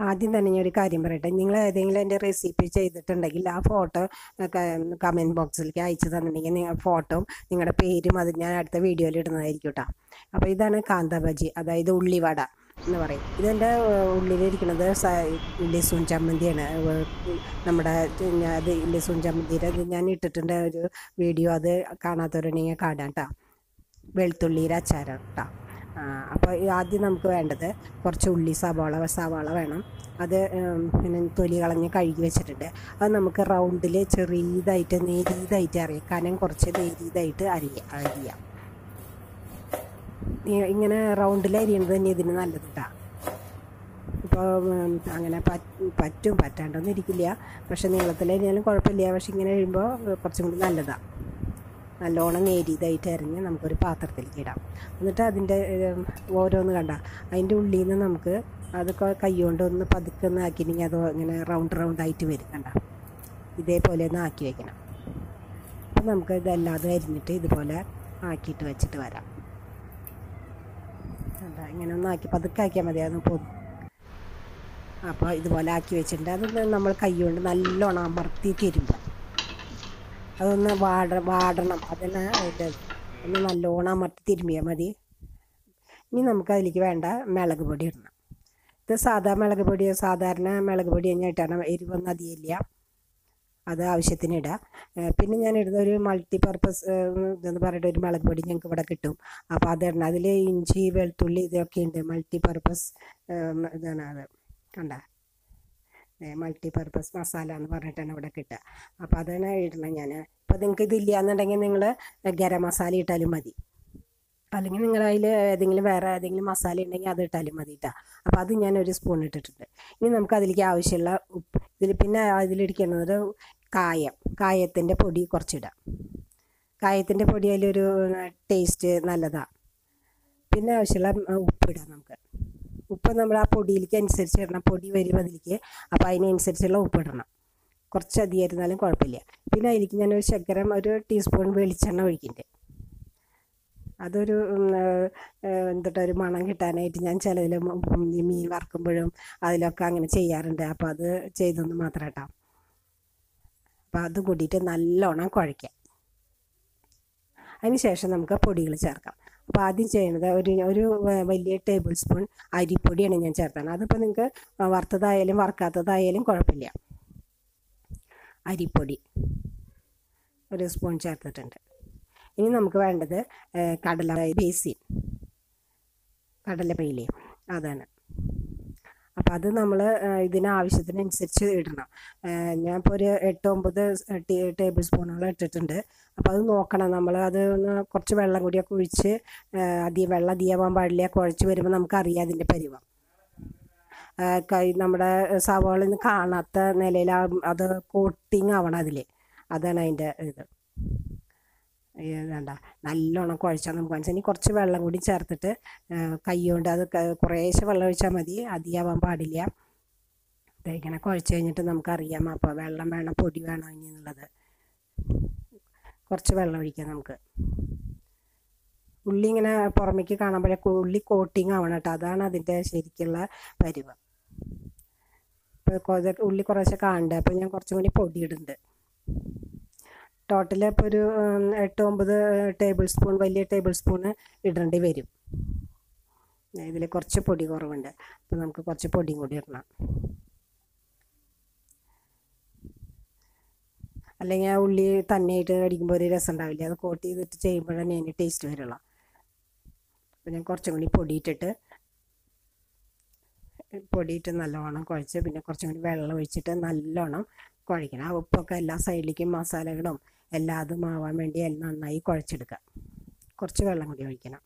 ആദ്യം തന്നെ ഞാൻ ഒരു കാര്യം പറയട്ടെ നിങ്ങൾ ഏതെങ്കിലും എൻ്റെ റെസിപ്പി ചെയ്തിട്ടുണ്ടെങ്കിൽ ആ ഫോട്ടോ കമൻറ്റ് ബോക്സിലേക്ക് അയച്ചു തന്നിട്ടുണ്ടെങ്കിൽ നിങ്ങൾ ഫോട്ടോയും നിങ്ങളുടെ പേരും അത് ഞാൻ അടുത്ത വീഡിയോയിൽ ഇടുന്നതായിരിക്കും കേട്ടോ അപ്പോൾ ഇതാണ് കാന്ത ബജി അതായത് ഉള്ളിവട എന്ന് പറയും ഇതെൻ്റെ ഉള്ളിലിരിക്കുന്നത് സ- ലസൂൺ ചമ്മന്തിയാണ് ഏഹ് നമ്മുടെ ഞാൻ അത് ലസൂൺ ചമ്മന്തിയുടെ അത് ഞാൻ ഇട്ടിട്ടുണ്ട് ഒരു വീഡിയോ അത് കാണാത്തവരുണ്ടെങ്കിൽ കാണാം കേട്ടോ വെളുത്തുള്ളിയുടെ അച്ചാരം കേട്ടോ അപ്പോൾ ആദ്യം നമുക്ക് വേണ്ടത് കുറച്ച് ഉള്ളി സവാള സവാള വേണം അത് ഉം, പിന്നെ തൊലി കളഞ്ഞ് കഴുകി വെച്ചിട്ടുണ്ട് അത് നമുക്ക് റൗണ്ടിൽ ചെറിയതായിട്ട് നേരിയതായിട്ട് അറിയാം കനം കുറച്ച് നേരിയതായിട്ട് അരിയ അരിയാം ഈ- ഇങ്ങനെ റൗണ്ടിൽ അരിയണത് തന്നെ ഇതിന് നല്ലത് കേട്ടോ ഇപ്പോൾ അങ്ങനെ പറ്റ് പറ്റും പറ്റാണ്ടൊന്നും ഇരിക്കില്ല പക്ഷെ നീളത്തിൽ അരിഞ്ഞാലും കുഴപ്പമില്ല പക്ഷെ ഇങ്ങനെ കഴിയുമ്പോൾ കുറച്ചും കൂടി നല്ലതാണ് നല്ലോണം നേരിയതായിട്ട് അരിഞ്ഞ് നമുക്കൊരു പാത്രത്തിലേക്ക് ഇടാം എന്നിട്ട് അതിൻ്റെ ഏം, ഓരോന്ന് കണ്ട അതിൻ്റെ ഉള്ളിൽ നിന്ന് നമുക്ക് അത് കൊ- കൈ കൊണ്ട് ഒന്ന് പതുക്കെ ഒന്ന് ആക്കിയിട്ടുണ്ടെങ്കിൽ അത് ഇങ്ങനെ റൗണ്ട് റൗണ്ട് ആയിട്ട് വരും കണ്ട ഇതേപോലെ ഒന്ന് ആക്കി വെക്കണം അപ്പം നമുക്ക് ഇതെല്ലാതും അരിഞ്ഞിട്ട് ഇതുപോലെ ആക്കിയിട്ട് വെച്ചിട്ട് വരാം കണ്ട ഇങ്ങനെ ഒന്ന് ആക്കി പതുക്കെ ആക്കിയാൽ മതി അതൊന്ന് പൊ അപ്പോൾ ഇതുപോലെ ആക്കി വെച്ചിട്ടുണ്ട് അത് നമ്മൾ കൈ കൊണ്ട് നല്ലോണം അമർത്തി തിരുമ്പുക അതൊന്ന് വാട വാടണം അതിന് ഇത് ഒന്ന് നല്ലോണം അമർത്തി തിരുമ്മിയാൽ മതി ഇനി നമുക്ക് അതിലേക്ക് വേണ്ട മുളക് പൊടി ഇടണം ഇത് സാധാ മുളക് പൊടി സാധാരണ മുളക് പൊടി കഴിഞ്ഞിട്ടാണ് എരിവൊന്നും അധികമില്ല അത് ആവശ്യത്തിന് ഇടുക ഏഹ് പിന്നെ ഞാൻ ഇടുന്ന ഒരു മൾട്ടി പർപ്പസ് ഇതെന്ന് പറഞ്ഞിട്ട് ഒരു മുളക് പൊടി ഞങ്ങൾക്ക് ഇവിടെ കിട്ടും അപ്പോൾ അത് ഇടണം അതിൽ ഇഞ്ചി വെളുത്തുള്ളി ഇതൊക്കെ ഉണ്ട് മൾട്ടി പർപ്പസ് ഇതാണ് അത് കണ്ട മൾട്ടി പർപ്പസ് മസാല എന്ന് പറഞ്ഞിട്ടാണ് ഇവിടെ കിട്ടുക അപ്പോൾ അതാണ് ഇടണം ഞാൻ അപ്പോൾ നിങ്ങൾക്ക് ഇതില്ല എന്നുണ്ടെങ്കിൽ നിങ്ങൾ ഗരം മസാല ഇട്ടാലും മതി അല്ലെങ്കിൽ നിങ്ങൾ അതിൽ ഏതെങ്കിലും വേറെ ഏതെങ്കിലും മസാല ഉണ്ടെങ്കിൽ അത് ഇട്ടാലും മതി കേട്ടോ അപ്പോൾ അത് ഞാൻ ഒരു സ്പൂൺ ഇട്ടിട്ടുണ്ട് ഇനി നമുക്ക് അതിലേക്ക് ആവശ്യമുള്ള ഉപ്പ് ഇതിൽ പിന്നെ അതിലിരിക്കുന്നത് കായം കായത്തിൻ്റെ പൊടി കുറച്ചിടാം കായത്തിൻ്റെ പൊടി അതിലൊരു ടേസ്റ്റ് നല്ലതാണ് പിന്നെ ആവശ്യമുള്ള ഉം, ഉപ്പിടാം നമുക്ക് ഉപ്പ് നമ്മൾ ആ പൊടിയിലേക്ക് അനുസരിച്ച് ഇടണം പൊടി വരും അതിലേക്ക് അപ്പോൾ അതിനനുസരിച്ചുള്ള ഉപ്പ് ഇടണം കുറച്ച് അധികമായിരുന്നാലും കുഴപ്പമില്ല പിന്നെ അതിലേക്ക് ഞാനൊരു ശർക്കരം ഒരു ടീസ്പൂൺ വെളിച്ചെണ്ണ ഒഴിക്കുന്നുണ്ട് അതൊരു ഉം, ഏഹ്, ഏഹ്, എന്തിട്ട് ഒരു മണം കിട്ടാനായിട്ട് ഞാൻ ചിലതിൽ മീൻ വറുക്കുമ്പോഴും അതിലൊക്കെ അങ്ങനെ ചെയ്യാറുണ്ട് അപ്പോൾ അത് ചെയ്തെന്ന് മാത്രം കേട്ടോ അപ്പോൾ അത് കൂട്ടിയിട്ട് നല്ലോണം കുഴയ്ക്കാം അതിന് ശേഷം നമുക്ക് പൊടികൾ ചേർക്കാം അപ്പോൾ ആദ്യം ചെയ്യുന്നത് ഒരു ഒരു വ- വലിയ ടേബിൾ സ്പൂൺ അരിപ്പൊടിയാണ് ഞാൻ ചേർത്താണ് അതിപ്പോൾ നിങ്ങൾക്ക് വറുത്തതായാലും വറുക്കാത്തതായാലും കുഴപ്പമില്ല അരിപ്പൊടി ഒരു സ്പൂൺ ചേർത്തിട്ടുണ്ട് ഇനി നമുക്ക് വേണ്ടത് ഏഹ്, കടല ബേസിൻ കടലപ്പയിലേ അതാണ് അപ്പോൾ അത് നമ്മൾ ഇതിന് ആവശ്യത്തിനനുസരിച്ച് ഇടണം ഏഹ്, ഞാനിപ്പോൾ ഒരു എട്ട് ഒമ്പത് ടേ- ടേബിൾ സ്പൂണോളം ഇട്ടിട്ടുണ്ട് അപ്പോൾ അത് നോക്കണം നമ്മൾ അത് ഒന്ന് കുറച്ച് വെള്ളം കൂടിയൊക്കെ ഒഴിച്ച് ഏഹ്, അധികം വെള്ളം അധികമാവാൻ പാടില്ല കുഴച്ച് വരുമ്പോൾ നമുക്കറിയാം അതിൻ്റെ പരിവം ഏഹ്, കൈ നമ്മുടെ സവാള നിന്ന് കാണാത്ത നിലയിൽ ആ- അത് കോട്ടിങ് ആവണം അതിൽ അതാണ് അതിൻ്റെ ഇത് വേണ്ട നല്ലോണം കുഴച്ചാൽ നമുക്ക് മനസ്സിലായി ഇനി കുറച്ച് വെള്ളം കൂടി ചേർത്തിട്ട് കൈ കൊണ്ട് അത് ക- കുറേശ്ശെ വെള്ളം ഒഴിച്ചാൽ മതി അധികമാവാൻ പാടില്ല ദേ ഇങ്ങനെ കുഴച്ച് കഴിഞ്ഞിട്ട് നമുക്കറിയാം അപ്പോൾ വെള്ളം വേണം പൊടി വേണം ഇനി എന്നുള്ളത് കുറച്ച് വെള്ളം ഒഴിക്കാം നമുക്ക് ഉള്ളി ഇങ്ങനെ പുറമേക്ക് കാണുമ്പോഴേ ഉള്ളി കോട്ടിങ് ആവണം കേട്ടോ അതാണ് അതിൻ്റെ ശരിക്കുള്ള പരുവം ഇപ്പോൾ ഉള്ളി കുറേശ്ശെ കാണുന്നുണ്ട് അപ്പോൾ ഞാൻ കുറച്ചും കൂടി പൊടി ഇടുന്നുണ്ട് ടോട്ടൽ ഇപ്പോൾ ഒരു ഉം, എട്ട് ഒമ്പത് ടേബിൾ സ്പൂൺ വലിയ ടേബിൾ സ്പൂണ് ഇടേണ്ടി വരും ഇതിൽ കുറച്ച് പൊടി കുറവുണ്ട് അപ്പോൾ നമുക്ക് കുറച്ച് പൊടിയും കൂടി ഇടണം അല്ലെങ്കിൽ ആ ഉള്ളി തന്നെയായിട്ട് അടിക്കുമ്പോൾ ഒരു രസം ഉണ്ടാവില്ല അത് കോട്ട് ചെയ്തിട്ട് ചെയ്യുമ്പോഴാണ് അതിന് ടേസ്റ്റ് വരുള്ളൂ അപ്പോൾ ഞാൻ കുറച്ചും കൂടി പൊടിയിട്ടിട്ട് പൊടിയിട്ട് നല്ലോണം കുഴച്ച് പിന്നെ കുറച്ചും കൂടി വെള്ളം ഒഴിച്ചിട്ട് നല്ലോണം കുഴയ്ക്കണം ആ ഉപ്പൊക്കെ എല്ലാ സൈഡിലേക്കും മസാലകളും എല്ലാതും ആവാൻ വേണ്ടി എല്ലാം നന്നായി കുഴച്ചെടുക്കുക കുറച്ച് വെള്ളം കൂടി ഒഴിക്കണം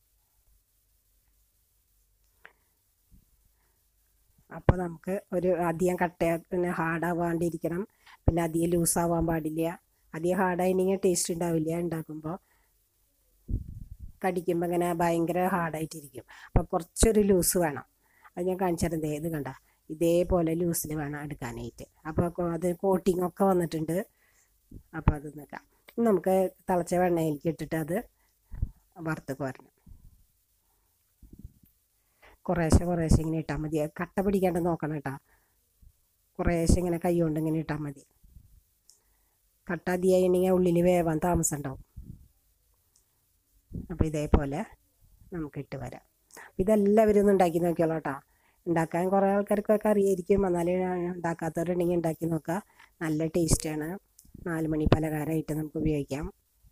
അപ്പോൾ നമുക്ക് ഒരു അധികം കട്ട പിന്നെ ഹാർഡാവാണ്ടിരിക്കണം പിന്നെ അധികം ലൂസാവാൻ പാടില്ല അധികം ഹാർഡായിട്ടുണ്ടെങ്കിൽ ടേസ്റ്റ് ഉണ്ടാവില്ല ഉണ്ടാക്കുമ്പോൾ കടിക്കുമ്പോൾ ഇങ്ങനെ ഭയങ്കര ഹാർഡായിട്ടിരിക്കും അപ്പോൾ കുറച്ചൊരു ലൂസ് വേണം അത് ഞാൻ കാണിച്ചിരുന്നത് ഇത് കണ്ട ഇതേപോലെ ലൂസിൽ വേണം എടുക്കാനായിട്ട് അപ്പോൾ കൊ- അത് കോട്ടിംഗ് ഒക്കെ വന്നിട്ടുണ്ട് അപ്പോൾ അത് നിൽക്കാം ഇനി നമുക്ക് തിളച്ച വെണ്ണയിലേക്ക് ഇട്ടിട്ട് അത് വറുത്ത് കോരണം കുറേശ്ശെ കുറേശ്ശെ ഇങ്ങനെ ഇട്ടാൽ മതി കട്ട പിടിക്കാണ്ട് നോക്കണം കേട്ടോ കുറേശ്ശെ ഇങ്ങനെ കൈ കൊണ്ട് ഇങ്ങനെ ഇട്ടാൽ മതി കട്ട അധികമായിട്ടുണ്ടെങ്കിൽ ഉള്ളിൽ വേവാൻ താമസം ഉണ്ടാവും അപ്പോൾ ഇതേപോലെ നമുക്ക് ഇട്ട് വരാം ഇതെല്ലാവരും ഒന്ന് ഉണ്ടാക്കി നോക്കിയോളൂ കേട്ടോ ഉണ്ടാക്കാൻ കുറേ ആൾക്കാർക്കൊക്കെ അറിയായിരിക്കും എന്നാലും ഉണ്ടാക്കാത്തവരുണ്ടെങ്കിൽ ഉണ്ടാക്കി നോക്കുക നല്ല ടേസ്റ്റാണ് നാല് മണി പലഹാരമായിട്ട് നമുക്ക് ഉപയോഗിക്കാം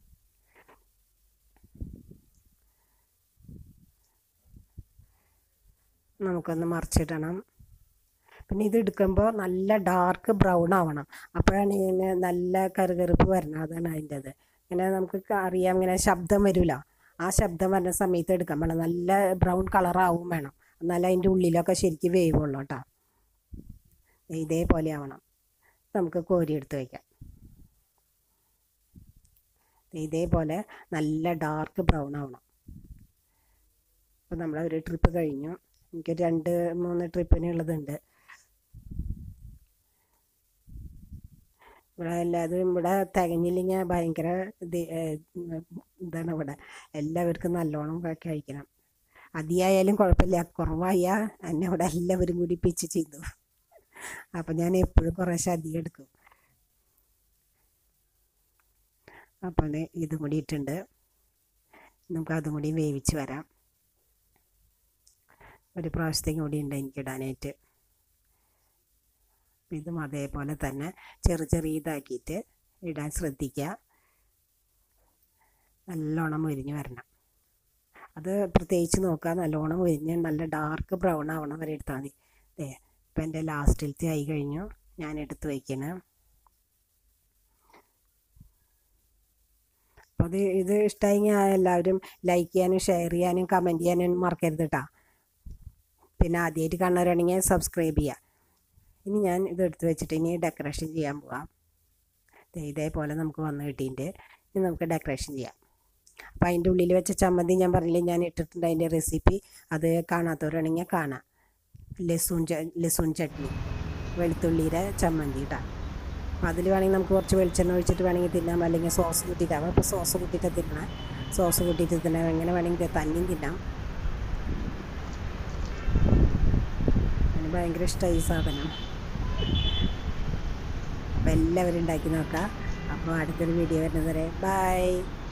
നമുക്കൊന്ന് മറിച്ചിടണം പിന്നെ ഇത് എടുക്കുമ്പോൾ നല്ല ഡാർക്ക് ബ്രൗൺ ആവണം അപ്പോഴാണ് ഇങ്ങനെ നല്ല കറുകറുപ്പ് വരണം അതാണ് അതിൻ്റെത് ഇങ്ങനെ നമുക്ക് അറിയാം ഇങ്ങനെ ശബ്ദം വരില്ല ആ ശബ്ദം വരുന്ന സമയത്ത് എടുക്കാൻ വേണം നല്ല ബ്രൗൺ കളറാവും വേണം എന്നാലേ അതിൻ്റെ ഉള്ളിലൊക്കെ ശരിക്കും വേവുള്ളൂ കേട്ടോ ഇതേപോലെ ആവണം നമുക്ക് കോരി എടുത്ത് വയ്ക്കാം ഇതേപോലെ നല്ല ഡാർക്ക് ബ്രൗൺ ആവണം അപ്പോൾ നമ്മൾ ഒരു ട്രിപ്പ് കഴിഞ്ഞു എനിക്ക് രണ്ട് മൂന്ന് ട്രിപ്പിനുള്ളതുണ്ട് ഇവിടെ എല്ലാതും ഇവിടെ തികഞ്ഞില്ലെങ്കിൽ ഭയങ്കര ഇത് ഇതാണ് ഇവിടെ എല്ലാവർക്കും നല്ലോണം കഴിക്കണം അതിയായാലും കുഴപ്പമില്ല കുറവായാൽ എന്നെ ഇവിടെ എല്ലാവരും കൂടി പിച്ച് ചെയ്തു അപ്പം ഞാൻ എപ്പോഴും കുറേശ്ശെ അധികം എടുക്കും അപ്പം ഇതും കൂടി ഇട്ടുണ്ട് നമുക്ക് അതും കൂടി വേവിച്ച് വരാം ഒരു പ്രാവശ്യത്തേക്കും കൂടി ഉണ്ട് എനിക്ക് ഇടാനായിട്ട് ഇതും അതേപോലെ തന്നെ ചെറു ചെറിയ ഇതാക്കിയിട്ട് ഇടാൻ ശ്രദ്ധിക്കുക നല്ലോണം മുരിഞ്ഞ് വരണം അത് പ്രത്യേകിച്ച് നോക്കുക നല്ലോണം മുരിഞ്ഞ് നല്ല ഡാർക്ക് ബ്രൗൺ ആവണം വരെ എടുത്താൽ മതി ഏ ഇപ്പം എൻ്റെ ലാസ്റ്റിലത്തെ ആയി കഴിഞ്ഞു ഞാൻ എടുത്ത് വയ്ക്കണം അപ്പോൾ അത് ഇത് ഇഷ്ടമായി എല്ലാവരും ലൈക്ക് ചെയ്യാനും ഷെയർ ചെയ്യാനും കമൻറ്റ് ചെയ്യാനും മറക്കരുത് കേട്ടോ പിന്നെ ആദ്യമായിട്ട് കാണുന്നവരാണെങ്കിൽ സബ്സ്ക്രൈബ് ചെയ്യുക ഇനി ഞാൻ ഇത് എടുത്ത് വെച്ചിട്ട് ഇനി ഡെക്കറേഷൻ ചെയ്യാൻ പോവാം ഇതേപോലെ നമുക്ക് വന്ന് കിട്ടിയിട്ട് ഇനി നമുക്ക് ഡെക്കറേഷൻ ചെയ്യാം അപ്പോൾ അതിൻ്റെ ഉള്ളിൽ വെച്ച ചമ്മന്തി ഞാൻ പറഞ്ഞില്ലേ ഞാൻ ഇട്ടിട്ടുണ്ട് അതിൻ്റെ റെസിപ്പി അത് കാണാത്തവരാണെങ്കിൽ കാണാം ലസൂൺ ച ലസൂൺ ചട്നി വെളുത്തുള്ളിയുടെ ചമ്മന്തി ഇട്ടാം അപ്പോൾ അതിൽ വേണമെങ്കിൽ നമുക്ക് കുറച്ച് വെളിച്ചെണ്ണ ഒഴിച്ചിട്ട് വേണമെങ്കിൽ തിന്നാം അല്ലെങ്കിൽ സോസ് കൂട്ടിയിട്ടാവാം അപ്പോൾ സോസ് കൂട്ടിയിട്ട് തിന്നണം സോസ് കൂട്ടിയിട്ട് തിന്നാം എങ്ങനെ വേണമെങ്കിൽ തന്നെയും തിന്നാം ഭയങ്കര ഇഷ്ടമായി ഈ സാധനം അപ്പോൾ എല്ലാവരും ഉണ്ടാക്കി നോക്കാം അപ്പോൾ അടുത്തൊരു വീഡിയോ വരുന്നത് വരെ ബൈ